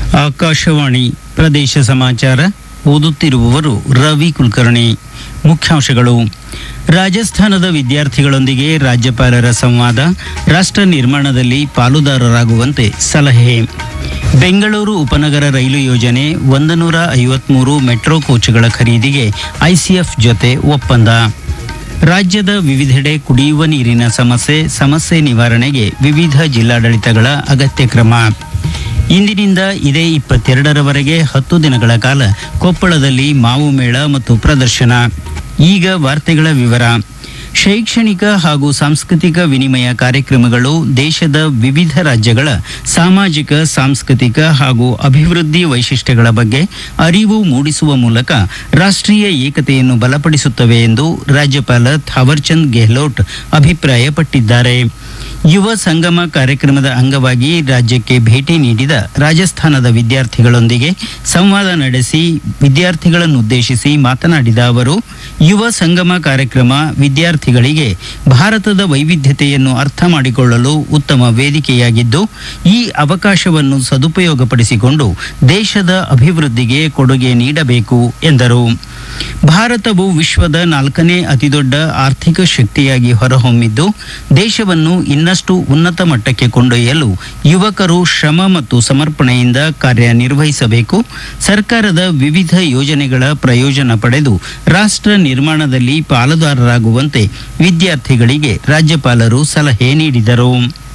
ಆಕಾಶವಾಣಿ ಪ್ರದೇಶ ಸಮಾಚಾರ ಓದುತ್ತಿರುವವರು ರವಿ ಕುಲಕರ್ಣಿ ಮುಖ್ಯಾಂಶಗಳು ರಾಜಸ್ಥಾನದ ವಿದ್ಯಾರ್ಥಿಗಳೊಂದಿಗೆ ರಾಜ್ಯಪಾಲರ ಸಂವಾದ ರಾಷ್ಟ್ರ ನಿರ್ಮಾಣದಲ್ಲಿ ಪಾಲುದಾರರಾಗುವಂತೆ ಸಲಹೆ ಬೆಂಗಳೂರು ಉಪನಗರ ರೈಲು ಯೋಜನೆ ಒಂದು ನೂರ ಐವತ್ಮೂರು ಮೆಟ್ರೋ ಕೋಚ್ಗಳ ಖರೀದಿಗೆ ಐಸಿಎಫ್ ಜೊತೆ ಒಪ್ಪಂದ ರಾಜ್ಯದ ವಿವಿಧೆಡೆ ಕುಡಿಯುವ ನೀರಿನ ಸಮಸ್ಯೆ ಸಮಸ್ಯೆ ನಿವಾರಣೆಗೆ ವಿವಿಧ ಜಿಲ್ಲಾಡಳಿತಗಳ ಅಗತ್ಯ ಕ್ರಮ ಇಂದಿನಿಂದ ಇದೇ ಇಪ್ಪತ್ತೆರಡರವರೆಗೆ ಹತ್ತು ದಿನಗಳ ಕಾಲ ಕೊಪ್ಪಳದಲ್ಲಿ ಮಾವು ಮೇಳ ಮತ್ತು ಪ್ರದರ್ಶನ ಈಗ ವಾರ್ತೆಗಳ ವಿವರ ಶೈಕ್ಷಣಿಕ ಹಾಗೂ ಸಾಂಸ್ಕೃತಿಕ ವಿನಿಮಯ ಕಾರ್ಯಕ್ರಮಗಳು ದೇಶದ ವಿವಿಧ ರಾಜ್ಯಗಳ ಸಾಮಾಜಿಕ ಸಾಂಸ್ಕೃತಿಕ ಹಾಗೂ ಅಭಿವೃದ್ಧಿ ವೈಶಿಷ್ಟ್ಯಗಳ ಬಗ್ಗೆ ಅರಿವು ಮೂಡಿಸುವ ಮೂಲಕ ರಾಷ್ಟ್ರೀಯ ಏಕತೆಯನ್ನು ಬಲಪಡಿಸುತ್ತವೆ ಎಂದು ರಾಜ್ಯಪಾಲ ಥಾವರ್ಚಂದ್ ಗೆಹ್ಲೋಟ್ ಅಭಿಪ್ರಾಯಪಟ್ಟಿದ್ದಾರೆ ಯುವ ಸಂಗಮ ಕಾರ್ಯಕ್ರಮದ ಅಂಗವಾಗಿ ರಾಜ್ಯಕ್ಕೆ ಭೇಟಿ ನೀಡಿದ ರಾಜಸ್ಥಾನದ ವಿದ್ಯಾರ್ಥಿಗಳೊಂದಿಗೆ ಸಂವಾದ ನಡೆಸಿ ವಿದ್ಯಾರ್ಥಿಗಳನ್ನುದ್ದೇಶಿಸಿ ಮಾತನಾಡಿದ ಅವರು ಯುವ ಸಂಗಮ ಕಾರ್ಯಕ್ರಮ ವಿದ್ಯಾರ್ಥಿಗಳಿಗೆ ಭಾರತದ ವೈವಿಧ್ಯತೆಯನ್ನು ಅರ್ಥ ಮಾಡಿಕೊಳ್ಳಲು ಉತ್ತಮ ವೇದಿಕೆಯಾಗಿದ್ದು ಈ ಅವಕಾಶವನ್ನು ಸದುಪಯೋಗಪಡಿಸಿಕೊಂಡು ದೇಶದ ಅಭಿವೃದ್ಧಿಗೆ ಕೊಡುಗೆ ನೀಡಬೇಕು ಎಂದರು ಭಾರತವು ವಿಶ್ವದ ನಾಲ್ಕನೇ ಅತಿದೊಡ್ಡ ಆರ್ಥಿಕ ಶಕ್ತಿಯಾಗಿ ಹೊರಹೊಮ್ಮಿದ್ದು ದೇಶವನ್ನು ಇನ್ನಷ್ಟು ಉನ್ನತ ಮಟ್ಟಕ್ಕೆ ಕೊಂಡೊಯ್ಯಲು ಯುವಕರು ಶ್ರಮ ಮತ್ತು ಸಮರ್ಪಣೆಯಿಂದ ಕಾರ್ಯನಿರ್ವಹಿಸಬೇಕು ಸರ್ಕಾರದ ವಿವಿಧ ಯೋಜನೆಗಳ ಪ್ರಯೋಜನ ಪಡೆದು ರಾಷ್ಟ್ರ ನಿರ್ಮಾಣದಲ್ಲಿ ಪಾಲುದಾರರಾಗುವಂತೆ ವಿದ್ಯಾರ್ಥಿಗಳಿಗೆ ರಾಜ್ಯಪಾಲರು ಸಲಹೆ ನೀಡಿದರು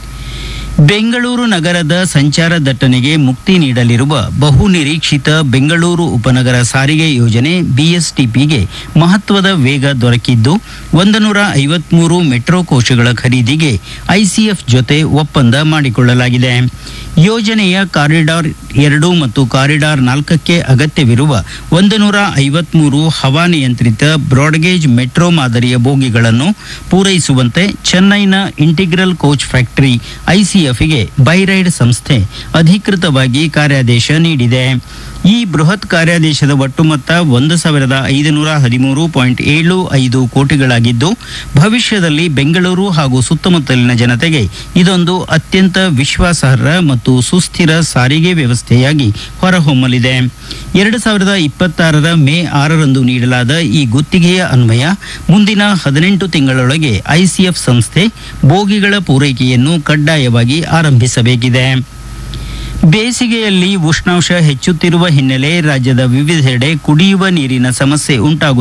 ಬೆಂಗಳೂರು ನಗರದ ಸಂಚಾರ ದಟ್ಟಣೆಗೆ ಮುಕ್ತಿ ನೀಡಲಿರುವ ಬಹು ನಿರೀಕ್ಷಿತ ಬೆಂಗಳೂರು ಉಪನಗರ ಸಾರಿಗೆ ಯೋಜನೆ ಬಿಎಸ್ಟಿಪಿಗೆ ಮಹತ್ವದ ವೇಗ ದೊರಕಿದ್ದು ಒಂದು ನೂರ ಐವತ್ಮೂರು ಮೆಟ್ರೋ ಕೋಶಗಳ ಖರೀದಿಗೆ ಐಸಿಎಫ್ ಜೊತೆ ಒಪ್ಪಂದ ಮಾಡಿಕೊಳ್ಳಲಾಗಿದೆ ಯೋಜನೆಯ ಕಾರಿಡಾರ್ ಎರಡು ಮತ್ತು ಕಾರಿಡಾರ್ ನಾಲ್ಕಕ್ಕೆ ಅಗತ್ಯವಿರುವ ಒಂದು ನೂರ ಐವತ್ಮೂರು ಹವಾನಿಯಂತ್ರಿತ ಬ್ರಾಡ್ಗೇಜ್ ಮೆಟ್ರೋ ಮಾದರಿಯ ಬೋಗಿಗಳನ್ನು ಪೂರೈಸುವಂತೆ ಚೆನ್ನೈನ ಇಂಟಿಗ್ರಲ್ ಕೋಚ್ ಫ್ಯಾಕ್ಟರಿ ಐಸಿಎಫ್ಗೆ ಬೈರೈಡ್ ಸಂಸ್ಥೆ ಅಧಿಕೃತವಾಗಿ ಕಾರ್ಯಾದೇಶ ನೀಡಿದೆ ಈ ಬೃಹತ್ ಕಾರ್ಯಾದೇಶದ ಒಟ್ಟು ಮೊತ್ತ ಒಂದು ಸಾವಿರದ ಐದುನೂರ ಹದಿಮೂರು ಪಾಯಿಂಟ್ ಏಳು ಐದು ಕೋಟಿಗಳಾಗಿದ್ದು ಭವಿಷ್ಯದಲ್ಲಿ ಬೆಂಗಳೂರು ಹಾಗೂ ಸುತ್ತಮುತ್ತಲಿನ ಜನತೆಗೆ ಇದೊಂದು ಅತ್ಯಂತ ವಿಶ್ವಾಸಾರ್ಹ ಮತ್ತು ಸುಸ್ಥಿರ ಸಾರಿಗೆ ವ್ಯವಸ್ಥೆಯಾಗಿ ಹೊರಹೊಮ್ಮಲಿದೆ ಎರಡು ಸಾವಿರದ ಇಪ್ಪತ್ತಾರರ ಮೇ ಆರರಂದು ನೀಡಲಾದ ಈ ಗುತ್ತಿಗೆಯ ಅನ್ವಯ ಮುಂದಿನ ಹದಿನೆಂಟು ತಿಂಗಳೊಳಗೆ ಐಸಿಎಫ್ ಸಂಸ್ಥೆ ಬೋಗಿಗಳ ಪೂರೈಕೆಯನ್ನು ಕಡ್ಡಾಯವಾಗಿ ಆರಂಭಿಸಬೇಕಿದೆ ಬೇಸಿಗೆಯಲ್ಲಿ ಉಷ್ಣಾಂಶ ಹೆಚ್ಚುತ್ತಿರುವ ಹಿನ್ನೆಲೆ ರಾಜ್ಯದ ವಿವಿಧೆಡೆ ಕುಡಿಯುವ ನೀರಿನ ಸಮಸ್ಯೆ ಉಂಟಾಗುತ್ತಿದೆ